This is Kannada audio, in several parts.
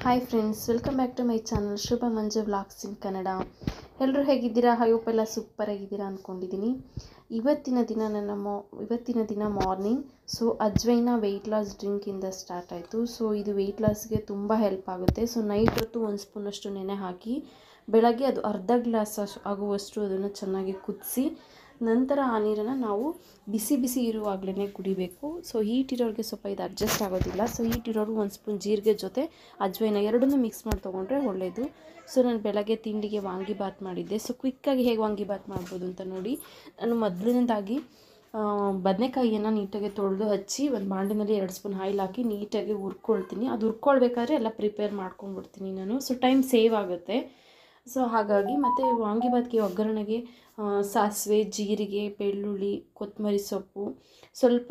hi friends welcome back to my channel Shubha Manju vlogs in Kannada ಎಲ್ಲರೂ ಹೇಗಿದ್ದೀರಾ ಹೋಪ್ ಎಲ್ಲ ಸೂಪರ್ ಆಗಿದ್ದೀರಾ ಅಂದ್ಕೊಂಡಿದ್ದೀನಿ ಇವತ್ತಿನ ದಿನ ನನ್ನ ಮಾ ಇವತ್ತಿನ ದಿನ ಮಾರ್ನಿಂಗ್ ಸೊ ಅಜ್ವೈನ ವೆಯ್ಟ್ ಲಾಸ್ ಡ್ರಿಂಕಿಂದ ಸ್ಟಾರ್ಟ್ ಆಯಿತು ಸೊ ಇದು ವೆಯ್ಟ್ ಲಾಸ್ಗೆ ತುಂಬ ಹೆಲ್ಪ್ ಆಗುತ್ತೆ ಸೊ ನೈಟ್ ಹೊತ್ತು ಒಂದು ಸ್ಪೂನಷ್ಟು ನೆನೆ ಹಾಕಿ ಬೆಳಗ್ಗೆ ಅದು ಅರ್ಧ ಗ್ಲಾಸ್ ಆಗುವಷ್ಟು ಅದನ್ನು ಚೆನ್ನಾಗಿ ಕುದಿಸಿ ನಂತರ ಆ ನೀರನ್ನು ನಾವು ಬಿಸಿ ಬಿಸಿ ಇರುವಾಗಲೇ ಕುಡಿಬೇಕು ಸೊ ಹೀಟ್ ಇರೋರಿಗೆ ಸ್ವಲ್ಪ ಇದು ಅಡ್ಜಸ್ಟ್ ಆಗೋದಿಲ್ಲ ಸೊ ಹೀಟ್ ಇರೋರು ಒಂದು ಸ್ಪೂನ್ ಜೀರಿಗೆ ಜೊತೆ ಅಜ್ವೈನ ಎರಡನ್ನೂ ಮಿಕ್ಸ್ ಮಾಡಿ ತೊಗೊಂಡ್ರೆ ಒಳ್ಳೆಯದು ಸೊ ನಾನು ಬೆಳಗ್ಗೆ ತಿಂಡಿಗೆ ವಾಂಗಿಬಾತ್ ಮಾಡಿದ್ದೆ ಸೊ ಕ್ವಿಕ್ಕಾಗಿ ಹೇಗೆ ವಾಂಗಿಬಾತ್ ಮಾಡ್ಬೋದು ಅಂತ ನೋಡಿ ನಾನು ಮೊದಲನೇದಾಗಿ ಬದನೆಕಾಯಿಯನ್ನು ನೀಟಾಗಿ ತೊಳೆದು ಹಚ್ಚಿ ಒಂದು ಬಾಂಡಿನಲ್ಲಿ ಎರಡು ಸ್ಪೂನ್ ಆಯಿಲ್ ಹಾಕಿ ನೀಟಾಗಿ ಹುರ್ಕೊಳ್ತೀನಿ ಅದು ಹುರ್ಕೊಳ್ಬೇಕಾದ್ರೆ ಎಲ್ಲ ಪ್ರಿಪೇರ್ ಮಾಡ್ಕೊಂಡ್ಬಿಡ್ತೀನಿ ನಾನು ಸೊ ಟೈಮ್ ಸೇವ್ ಆಗುತ್ತೆ ಸೊ ಹಾಗಾಗಿ ಮತ್ತು ವಾಂಗಿಬಾತ್ಗೆ ಒಗ್ಗರಣೆಗೆ ಸಾಸಿವೆ ಜೀರಿಗೆ ಬೆಳ್ಳುಳ್ಳಿ ಕೊತ್ತಂಬರಿ ಸೊಪ್ಪು ಸ್ವಲ್ಪ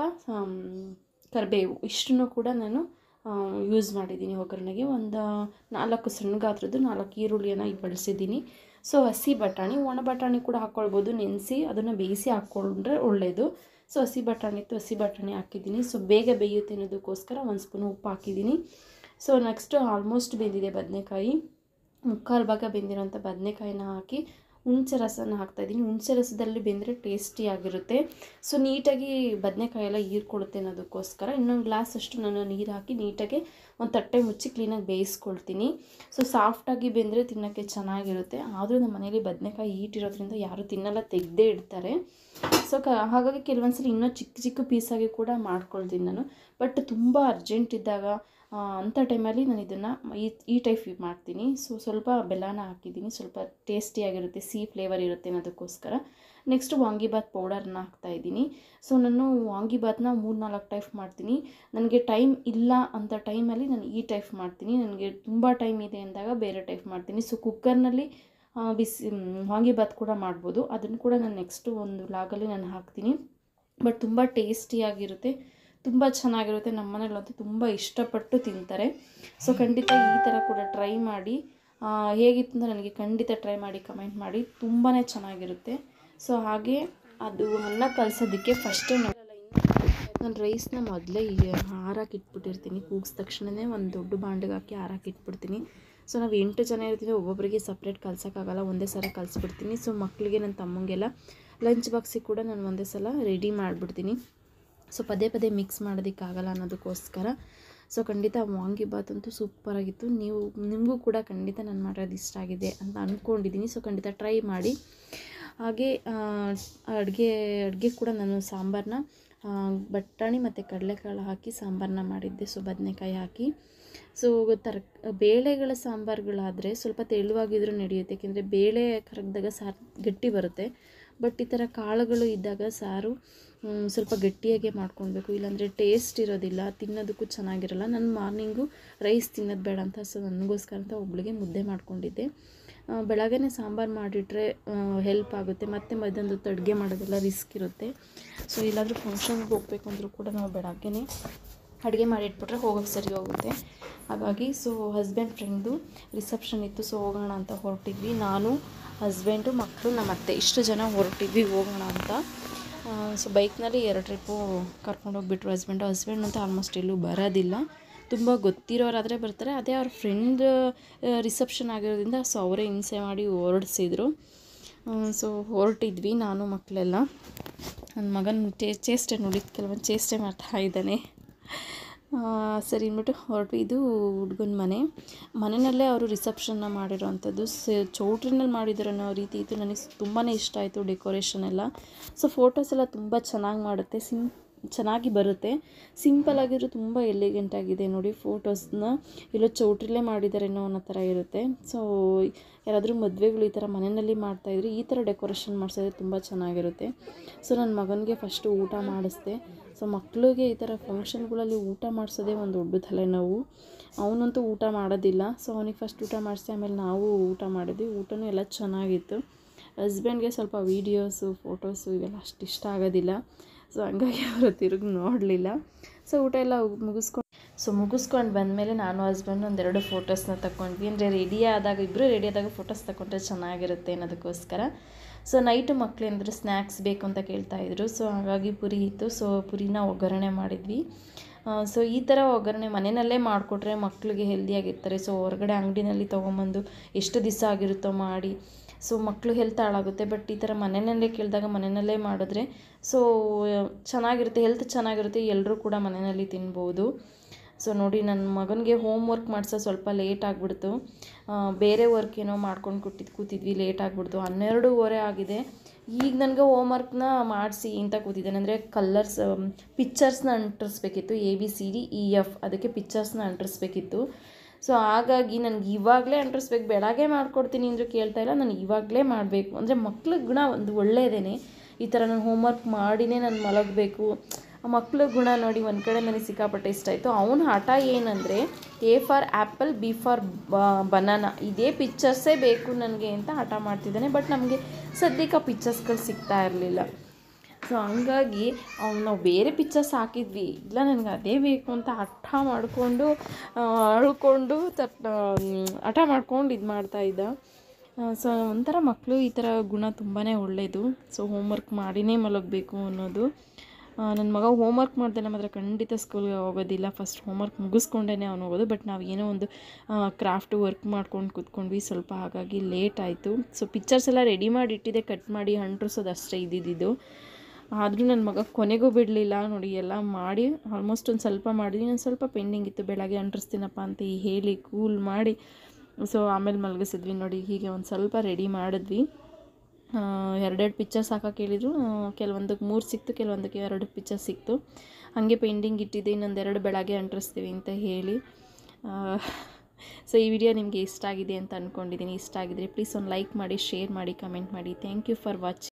ಕರಿಬೇವು ಇಷ್ಟನ್ನು ಕೂಡ ನಾನು ಯೂಸ್ ಮಾಡಿದ್ದೀನಿ ಒಗ್ಗರಣೆಗೆ ಒಂದು ನಾಲ್ಕು ಸಣ್ಣ ಗಾತ್ರದ್ದು ನಾಲ್ಕು ಈರುಳ್ಳಿಯನ್ನು ಬಳಸಿದ್ದೀನಿ ಸೊ ಹಸಿ ಬಟಾಣಿ ಒಣ ಬಟಾಣಿ ಕೂಡ ಹಾಕ್ಕೊಳ್ಬೋದು ನೆನೆಸಿ ಅದನ್ನು ಬೇಯಿಸಿ ಹಾಕ್ಕೊಂಡ್ರೆ ಒಳ್ಳೆಯದು ಸೊ ಹಸಿ ಬಟಾಣಿ ಇತ್ತು ಹಸಿ ಬಟಾಣಿ ಹಾಕಿದ್ದೀನಿ ಸೊ ಬೇಗ ಬೇಯುತ್ತೆ ಅನ್ನೋದಕ್ಕೋಸ್ಕರ ಒಂದು ಸ್ಪೂನ್ ಉಪ್ಪು ಹಾಕಿದ್ದೀನಿ ಸೊ ನೆಕ್ಸ್ಟು ಆಲ್ಮೋಸ್ಟ್ ಬೆಂದಿದೆ ಬದನೆಕಾಯಿ ಮುಕ್ಕಾಲು ಭಾಗ ಬೆಂದಿರೋಂಥ ಬದನೆಕಾಯಿನ ಹಾಕಿ ಹುಣಸೆ ರಸನ ಹಾಕ್ತಾಯಿದ್ದೀನಿ ಹುಣಸೆ ರಸದಲ್ಲಿ ಬೆಂದರೆ ಟೇಸ್ಟಿಯಾಗಿರುತ್ತೆ ಸೊ ನೀಟಾಗಿ ಬದನೆಕಾಯಿ ಎಲ್ಲ ಹೀರ್ಕೊಳುತ್ತೆ ಅನ್ನೋದಕ್ಕೋಸ್ಕರ ಇನ್ನೊಂದು ಗ್ಲಾಸ್ ಅಷ್ಟು ನಾನು ನೀರು ಹಾಕಿ ನೀಟಾಗಿ ಒಂದು ತಟ್ಟೆ ಮುಚ್ಚಿ ಕ್ಲೀನಾಗಿ ಬೇಯಿಸ್ಕೊಳ್ತೀನಿ ಸೊ ಸಾಫ್ಟಾಗಿ ಬೆಂದರೆ ತಿನ್ನೋಕ್ಕೆ ಚೆನ್ನಾಗಿರುತ್ತೆ ಆದರೂ ನಮ್ಮ ಮನೇಲಿ ಬದನೆಕಾಯಿ ಹೀಟ್ ಇರೋದ್ರಿಂದ ಯಾರೂ ತಿನ್ನಲ್ಲ ತೆಗೆದೇ ಇಡ್ತಾರೆ ಸೊ ಕ ಹಾಗಾಗಿ ಕೆಲವೊಂದು ಸಲ ಇನ್ನೂ ಚಿಕ್ಕ ಚಿಕ್ಕ ಪೀಸಾಗಿ ಕೂಡ ಮಾಡ್ಕೊಳ್ತೀನಿ ನಾನು ಬಟ್ ತುಂಬ ಅರ್ಜೆಂಟ್ ಇದ್ದಾಗ ಅಂಥ ಟೈಮಲ್ಲಿ ನಾನು ಇದನ್ನು ಈ ಈ ಟೈಪ್ ಮಾಡ್ತೀನಿ ಸೊ ಸ್ವಲ್ಪ ಬೆಲ್ಲನ ಹಾಕಿದ್ದೀನಿ ಸ್ವಲ್ಪ ಟೇಸ್ಟಿಯಾಗಿರುತ್ತೆ ಸಿಹಿ ಫ್ಲೇವರ್ ಇರುತ್ತೆ ಅನ್ನೋದಕ್ಕೋಸ್ಕರ ನೆಕ್ಸ್ಟ್ ವಾಂಗಿಬಾತ್ ಪೌಡರ್ನ ಹಾಕ್ತಾಯಿದ್ದೀನಿ ಸೊ ನಾನು ವಾಂಗಿಬಾತ್ನ ಮೂರು ನಾಲ್ಕು ಟೈಪ್ ಮಾಡ್ತೀನಿ ನನಗೆ ಟೈಮ್ ಇಲ್ಲ ಅಂತ ಟೈಮಲ್ಲಿ ನಾನು ಈ ಟೈಪ್ ಮಾಡ್ತೀನಿ ನನಗೆ ತುಂಬ ಟೈಮ್ ಇದೆ ಅಂದಾಗ ಬೇರೆ ಟೈಪ್ ಮಾಡ್ತೀನಿ ಸೊ ಕುಕ್ಕರ್ನಲ್ಲಿ ಬಿಸಿ ವಾಂಗಿಬಾತ್ ಕೂಡ ಮಾಡ್ಬೋದು ಅದನ್ನು ಕೂಡ ನಾನು ನೆಕ್ಸ್ಟು ಒಂದು ಲಾಗಲ್ಲಿ ನಾನು ಹಾಕ್ತೀನಿ ಬಟ್ ತುಂಬ ಟೇಸ್ಟಿಯಾಗಿರುತ್ತೆ ತುಂಬ ಚೆನ್ನಾಗಿರುತ್ತೆ ನಮ್ಮ ಮನೇಲಂತೂ ತುಂಬ ಇಷ್ಟಪಟ್ಟು ತಿಂತಾರೆ ಸೊ ಖಂಡಿತ ಈ ಥರ ಕೂಡ ಟ್ರೈ ಮಾಡಿ ಹೇಗಿತ್ತು ಅಂತ ನನಗೆ ಖಂಡಿತ ಟ್ರೈ ಮಾಡಿ ಕಮೆಂಟ್ ಮಾಡಿ ತುಂಬಾ ಚೆನ್ನಾಗಿರುತ್ತೆ ಸೊ ಹಾಗೆ ಅದು ಅನ್ನ ಕಲಸೋದಕ್ಕೆ ಫಸ್ಟೇ ನಾನು ರೈಸ್ನ ಮೊದಲೇ ಹಾರಾಕಿ ಇಟ್ಬಿಟ್ಟಿರ್ತೀನಿ ಕೂಗಿದ ತಕ್ಷಣವೇ ಒಂದು ದೊಡ್ಡ ಬಾಂಡಿಗೆ ಹಾಕಿ ಹಾರಾಕಿ ಇಟ್ಬಿಡ್ತೀನಿ ಸೊ ನಾವು ಎಂಟು ಜನ ಇರ್ತೀವಿ ಒಬ್ಬೊಬ್ಬರಿಗೆ ಸಪ್ರೇಟ್ ಕಲ್ಸೋಕ್ಕಾಗಲ್ಲ ಒಂದೇ ಸಲ ಕಲಿಸ್ಬಿಡ್ತೀನಿ ಸೊ ಮಕ್ಕಳಿಗೆ ನನ್ನ ತಮ್ಮಂಗೆಲ್ಲ ಲಂಚ್ ಬಾಕ್ಸಿಗೆ ಕೂಡ ನಾನು ಒಂದೇ ಸಲ ರೆಡಿ ಮಾಡಿಬಿಡ್ತೀನಿ ಸೊ ಪದೇ ಪದೇ ಮಿಕ್ಸ್ ಮಾಡೋದಕ್ಕಾಗಲ್ಲ ಅನ್ನೋದಕ್ಕೋಸ್ಕರ ಸೊ ಖಂಡಿತ ವಾಂಗಿಬಾತ್ ಅಂತೂ ಸೂಪರಾಗಿತ್ತು ನೀವು ನಿಮಗೂ ಕೂಡ ಖಂಡಿತ ನಾನು ಮಾಡೋದು ಇಷ್ಟ ಆಗಿದೆ ಅಂತ ಅಂದ್ಕೊಂಡಿದ್ದೀನಿ ಸೊ ಖಂಡಿತ ಟ್ರೈ ಮಾಡಿ ಹಾಗೆ ಅಡುಗೆ ಅಡುಗೆ ಕೂಡ ನಾನು ಸಾಂಬಾರನ್ನ ಬಟಾಣಿ ಮತ್ತು ಕಡಲೆಕಾಳು ಹಾಕಿ ಸಾಂಬಾರನ್ನ ಮಾಡಿದ್ದೆ ಸೊ ಬದನೆಕಾಯಿ ಹಾಕಿ ಸೊ ತರ್ ಬೇಳೆಗಳ ಸಾಂಬಾರುಗಳಾದರೆ ಸ್ವಲ್ಪ ತೆಳುವಾಗಿದ್ರೂ ನಡೆಯುತ್ತೆ ಏಕೆಂದರೆ ಬೇಳೆ ಕರಗಿದಾಗ ಸಾರು ಗಟ್ಟಿ ಬರುತ್ತೆ ಬಟ್ ಈ ಥರ ಕಾಳುಗಳು ಇದ್ದಾಗ ಸಾರು ಸ್ವಲ್ಪ ಗಟ್ಟಿಯಾಗೆ ಮಾಡ್ಕೊಳ್ಬೇಕು ಇಲ್ಲಾಂದರೆ ಟೇಸ್ಟ್ ಇರೋದಿಲ್ಲ ತಿನ್ನೋದಕ್ಕೂ ಚೆನ್ನಾಗಿರಲ್ಲ ನಾನು ಮಾರ್ನಿಂಗು ರೈಸ್ ತಿನ್ನೋದು ಬೇಡ ಅಂತ ಸೊ ನನಗೋಸ್ಕರ ಅಂತ ಒಬ್ಳಿಗೆ ಮುದ್ದೆ ಮಾಡ್ಕೊಂಡಿದ್ದೆ ಬೆಳಗ್ಗೆ ಸಾಂಬಾರು ಮಾಡಿಟ್ರೆ ಹೆಲ್ಪ್ ಆಗುತ್ತೆ ಮತ್ತು ಮಧ್ಯಾಹ್ನದ ಹೊತ್ತು ಅಡುಗೆ ಮಾಡೋದೆಲ್ಲ ರಿಸ್ಕ್ ಇರುತ್ತೆ ಸೊ ಎಲ್ಲಾದರೂ ಫಂಕ್ಷನ್ಗೆ ಹೋಗಬೇಕು ಅಂದರೂ ಕೂಡ ನಾವು ಬೆಳಗ್ಗೆ ಅಡುಗೆ ಮಾಡಿಟ್ಬಿಟ್ರೆ ಹೋಗೋಕ್ಕೆ ಸರಿ ಹೋಗುತ್ತೆ ಹಾಗಾಗಿ ಸೊ ಹಸ್ಬೆಂಡ್ ಫ್ರೆಂಡ್ದು ರಿಸೆಪ್ಷನ್ ಇತ್ತು ಸೊ ಹೋಗೋಣ ಅಂತ ಹೊರಟಿದ್ವಿ ನಾನು ಹಸ್ಬೆಂಡು ಮಕ್ಕಳು ನಮ್ಮ ಅತ್ತೆ ಇಷ್ಟು ಜನ ಹೊರಟಿದ್ವಿ ಹೋಗೋಣ ಅಂತ ಸೊ ಬೈಕ್ನಲ್ಲಿ ಎರಡು ಟ್ರಿಪ್ಪು ಕರ್ಕೊಂಡೋಗ್ಬಿಟ್ರು ಹಸ್ಬೆಂಡು ಹಸ್ಬೆಂಡ್ ಅಂತ ಆಲ್ಮೋಸ್ಟ್ ಎಲ್ಲೂ ಬರೋದಿಲ್ಲ ತುಂಬ ಗೊತ್ತಿರೋರಾದರೆ ಬರ್ತಾರೆ ಅದೇ ಅವ್ರ ಫ್ರೆಂಡ್ ರಿಸೆಪ್ಷನ್ ಆಗಿರೋದ್ರಿಂದ ಸೊ ಅವರೇ ಹಿಂಸೆ ಮಾಡಿ ಹೊರಡಿಸಿದ್ರು ಸೊ ಹೊರಟಿದ್ವಿ ನಾನು ಮಕ್ಕಳೆಲ್ಲ ನನ್ನ ಮಗನ ಟೇ ಚೇಷ್ಟೆ ನೋಡಿ ಕೆಲವೊಂದು ಚೇಷ್ಟೆ ಮಾಡ್ತಾ ಇದ್ದಾನೆ ಸರಿ ಅಂದ್ಬಿಟ್ಟು ಹೊರಟು ಇದು ಹುಡ್ಗನ ಮನೆ ಮನೆಯಲ್ಲೇ ಅವರು ರಿಸೆಪ್ಷನ್ನ ಮಾಡಿರೋವಂಥದ್ದು ಸ ಚೌಟ್ರಿನಲ್ಲಿ ಮಾಡಿದ್ರು ಅನ್ನೋ ರೀತಿ ಇತ್ತು ನನಗೆ ತುಂಬಾ ಇಷ್ಟ ಆಯಿತು ಡೆಕೋರೇಷನ್ ಎಲ್ಲ ಸೊ ಫೋಟೋಸ್ ಎಲ್ಲ ತುಂಬ ಚೆನ್ನಾಗಿ ಮಾಡುತ್ತೆ ಸಿಂ ಚೆನ್ನಾಗಿ ಬರುತ್ತೆ ಸಿಂಪಲ್ ಆಗಿದ್ರು ತುಂಬ ಎಲಿಗೆಂಟ್ ಆಗಿದೆ ನೋಡಿ ಫೋಟೋಸ್ನ ಎಲ್ಲೋ ಚೌಟ್ರಿಲೇ ಮಾಡಿದಾರೇನೋ ಅನ್ನೋ ಥರ ಇರುತ್ತೆ ಸೊ ಯಾರಾದರೂ ಮದುವೆಗಳು ಈ ಥರ ಮನೆಯಲ್ಲಿ ಮಾಡ್ತಾಯಿದ್ರೆ ಈ ಥರ ಡೆಕೋರೇಷನ್ ಮಾಡಿಸಿದ್ರೆ ತುಂಬ ಚೆನ್ನಾಗಿರುತ್ತೆ ಸೊ ನನ್ನ ಮಗನಿಗೆ ಫಸ್ಟು ಊಟ ಮಾಡಿಸ್ದೆ ಸೊ ಮಕ್ಕಳಿಗೆ ಈ ಥರ ಫಂಕ್ಷನ್ಗಳಲ್ಲಿ ಊಟ ಮಾಡಿಸೋದೇ ಒಂದು ದೊಡ್ಡ ತಲೆನೋವು ಅವನಂತೂ ಊಟ ಮಾಡೋದಿಲ್ಲ ಸೊ ಅವನಿಗೆ ಫಸ್ಟ್ ಊಟ ಮಾಡಿಸಿ ಆಮೇಲೆ ನಾವು ಊಟ ಮಾಡಿದ್ವಿ ಊಟನೂ ಎಲ್ಲ ಚೆನ್ನಾಗಿತ್ತು ಹಸ್ಬೆಂಡ್ಗೆ ಸ್ವಲ್ಪ ವೀಡಿಯೋಸು ಫೋಟೋಸು ಇವೆಲ್ಲ ಅಷ್ಟು ಇಷ್ಟ ಆಗೋದಿಲ್ಲ ಸೊ ಹಂಗಾಗಿ ಅವರು ತಿರುಗಿ ನೋಡಲಿಲ್ಲ ಸೊ ಊಟ ಎಲ್ಲ ಮುಗಿಸ್ಕೊಂಡು ಸೊ ಮುಗಿಸ್ಕೊಂಡು ಬಂದಮೇಲೆ ನಾನು ಹಸ್ಬೆಂಡ್ ಒಂದೆರಡು ಫೋಟೋಸ್ನ ತಗೊಂಡ್ವಿ ಅಂದರೆ ರೆಡಿ ಆದಾಗ ಇಬ್ಬರು ರೆಡಿ ಆದಾಗ ಫೋಟೋಸ್ ತಗೊಂಡ್ರೆ ಚೆನ್ನಾಗಿರುತ್ತೆ ಅನ್ನೋದಕ್ಕೋಸ್ಕರ ಸೊ ನೈಟು ಮಕ್ಕಳೇನಾದರೂ ಸ್ನ್ಯಾಕ್ಸ್ ಬೇಕು ಅಂತ ಕೇಳ್ತಾಯಿದ್ರು ಸೊ ಹಾಗಾಗಿ ಪುರಿ ಇತ್ತು ಸೊ ಪುರಿನ ಒಗ್ಗರಣೆ ಮಾಡಿದ್ವಿ ಸೊ ಈ ಥರ ಒಗ್ಗರಣೆ ಮನೆಯಲ್ಲೇ ಮಾಡಿಕೊಟ್ರೆ ಮಕ್ಕಳಿಗೆ ಹೆಲ್ದಿಯಾಗಿರ್ತಾರೆ ಸೊ ಹೊರಗಡೆ ಅಂಗಡಿನಲ್ಲಿ ತೊಗೊಂಬಂದು ಎಷ್ಟು ದಿವಸ ಆಗಿರುತ್ತೋ ಮಾಡಿ ಸೊ ಮಕ್ಕಳು ಹೆಲ್ತ್ ಹಾಳಾಗುತ್ತೆ ಬಟ್ ಈ ಥರ ಮನೆಯಲ್ಲೇ ಕೇಳಿದಾಗ ಮನೆಯಲ್ಲೇ ಮಾಡಿದ್ರೆ ಸೊ ಚೆನ್ನಾಗಿರುತ್ತೆ ಹೆಲ್ತ್ ಚೆನ್ನಾಗಿರುತ್ತೆ ಎಲ್ಲರೂ ಕೂಡ ಮನೆಯಲ್ಲಿ ತಿನ್ಬೋದು ಸೊ ನೋಡಿ ನನ್ನ ಮಗನಿಗೆ ಹೋಮ್ ವರ್ಕ್ ಮಾಡಿಸೋ ಸ್ವಲ್ಪ ಲೇಟ್ ಆಗಿಬಿಡ್ತು ಬೇರೆ ವರ್ಕ್ ಏನೋ ಮಾಡ್ಕೊಂಡು ಕೂತಿದ್ದು ಕೂತಿದ್ವಿ ಲೇಟ್ ಆಗಿಬಿಡ್ತು ಹನ್ನೆರಡೂವರೆ ಆಗಿದೆ ಈಗ ನನಗೆ ಹೋಮ್ ವರ್ಕ್ನ ಮಾಡಿಸಿ ಅಂತ ಕೂತಿದ್ದೇನೆ ಅಂದರೆ ಕಲ್ಲರ್ಸ್ ಪಿಕ್ಚರ್ಸ್ನ ಅಂಟಿಸ್ಬೇಕಿತ್ತು A B C D E F ಅದಕ್ಕೆ ಪಿಕ್ಚರ್ಸ್ನ ಅಂಟಿಸ್ಬೇಕಿತ್ತು ಸೊ ಹಾಗಾಗಿ ನನಗೆ ಇವಾಗಲೇ ಅಂಟಿಸ್ಬೇಕು ಬೆಳಗ್ಗೆ ಮಾಡ್ಕೊಡ್ತೀನಿ ಅಂದರೂ ಕೇಳ್ತಾ ಇಲ್ಲ ನಾನು ಇವಾಗಲೇ ಮಾಡಬೇಕು ಅಂದರೆ ಮಕ್ಳ ಗುಣ ಒಂದು ಒಳ್ಳೆಯದೇನೆ ಈ ಥರ ನಾನು ಹೋಮ್ವರ್ಕ್ ಮಾಡಿನೇ ನಾನು ಮಲಗಬೇಕು ಮಕ್ಳ ಗುಣ ನೋಡಿ ಒಂದು ಕಡೆ ನನಗೆ ಸಿಕ್ಕಾಪಟ್ಟೆ ಇಷ್ಟ ಆಯಿತು ಅವನ ಹಠ ಏನಂದರೆ A for apple B for banana ಇದೇ ಪಿಕ್ಚರ್ಸೇ ಬೇಕು ನನಗೆ ಅಂತ ಹಠ ಮಾಡ್ತಿದ್ದಾನೆ ಬಟ್ ನಮಗೆ ಸದ್ಯಕ್ಕೆ ಆ ಪಿಕ್ಚರ್ಸ್ಗಳು ಸಿಗ್ತಾ ಇರಲಿಲ್ಲ ಸೊ ಹಂಗಾಗಿ ಅವ್ನು ನಾವು ಬೇರೆ ಪಿಕ್ಚರ್ಸ್ ಹಾಕಿದ್ವಿ ಇಲ್ಲ ನನಗೆ ಅದೇ ಬೇಕು ಅಂತ ಹಠ ಮಾಡಿಕೊಂಡು ಅಳ್ಕೊಂಡು ತಟ್ ಹಠ ಮಾಡ್ಕೊಂಡು ಇದು ಮಾಡ್ತಾಯಿದ್ದ ಸೊ ಒಂಥರ ಮಕ್ಕಳು ಈ ಥರ ಗುಣ ತುಂಬಾ ಒಳ್ಳೆಯದು ಸೊ ಹೋಮ್ವರ್ಕ್ ಮಾಡಿನೇ ಮಲಗಬೇಕು ಅನ್ನೋದು ನನ್ನ ಮಗ ಹೋಮ್ವರ್ಕ್ ಮಾಡ್ದೆ ಮಾತ್ರ ಖಂಡಿತ ಸ್ಕೂಲ್ಗೆ ಹೋಗೋದಿಲ್ಲ ಫಸ್ಟ್ ಹೋಮ್ವರ್ಕ್ ಮುಗಿಸ್ಕೊಂಡೇ ಅವ್ನು ಹೋಗೋದು ಬಟ್ ನಾವು ಏನೋ ಒಂದು ಕ್ರಾಫ್ಟ್ ವರ್ಕ್ ಮಾಡ್ಕೊಂಡು ಕೂತ್ಕೊಂಡ್ವಿ ಸ್ವಲ್ಪ ಹಾಗಾಗಿ ಲೇಟ್ ಆಯಿತು ಸೊ ಪಿಕ್ಚರ್ಸ್ ಎಲ್ಲ ರೆಡಿ ಮಾಡಿ ಇಟ್ಟಿದ್ದೆ ಕಟ್ ಮಾಡಿ ಅಂಟ್ರಿಸೋದು ಅಷ್ಟೇ ಇದ್ದಿದ್ದು ಆದರೂ ನನ್ನ ಮಗ ಕೊನೆಗೂ ಬಿಡಲಿಲ್ಲ ನೋಡಿ ಎಲ್ಲ ಮಾಡಿ ಆಲ್ಮೋಸ್ಟ್ ಒಂದು ಸ್ವಲ್ಪ ಮಾಡಿದ್ವಿ ಒಂದು ಸ್ವಲ್ಪ ಪೆಂಡಿಂಗ್ ಇತ್ತು ಬೆಳಗ್ಗೆ ಅಂಟಿಸ್ತೀನಪ್ಪ ಅಂತ ಹೇಳಿ ಕೂಲ್ ಮಾಡಿ ಸೊ ಆಮೇಲೆ ಮಲಗಿಸಿದ್ವಿ ನೋಡಿ ಹೀಗೆ ಒಂದು ಸ್ವಲ್ಪ ರೆಡಿ ಮಾಡಿದ್ವಿ ಎರಡೆರಡು ಪಿಕ್ಚರ್ಸ್ ಹಾಕಕ್ಕೆ ಹೇಳಿದ್ರು ಕೆಲವೊಂದಕ್ಕೆ ಮೂರು ಸಿಕ್ತು ಕೆಲವೊಂದಕ್ಕೆ ಎರಡು ಪಿಕ್ಚರ್ಸ್ ಸಿಕ್ತು ಹಾಗೆ ಪೆಂಡಿಂಗ್ ಇಟ್ಟಿದ್ದೆ ಇನ್ನೊಂದೆರಡು ಬೆಳಗ್ಗೆ ಅಂಟಿಸ್ತೀವಿ ಅಂತ ಹೇಳಿ ಸೊ ಈ ವಿಡಿಯೋ ನಿಮಗೆ ಇಷ್ಟ ಆಗಿದೆ ಅಂತ ಅಂದ್ಕೊಂಡಿದ್ದೀನಿ ಇಷ್ಟ ಆಗಿದ್ರೆ ಪ್ಲೀಸ್ ಒಂದು ಲೈಕ್ ಮಾಡಿ ಶೇರ್ ಮಾಡಿ ಕಮೆಂಟ್ ಮಾಡಿ ಥ್ಯಾಂಕ್ ಯು ಫಾರ್ ವಾಚಿಂಗ್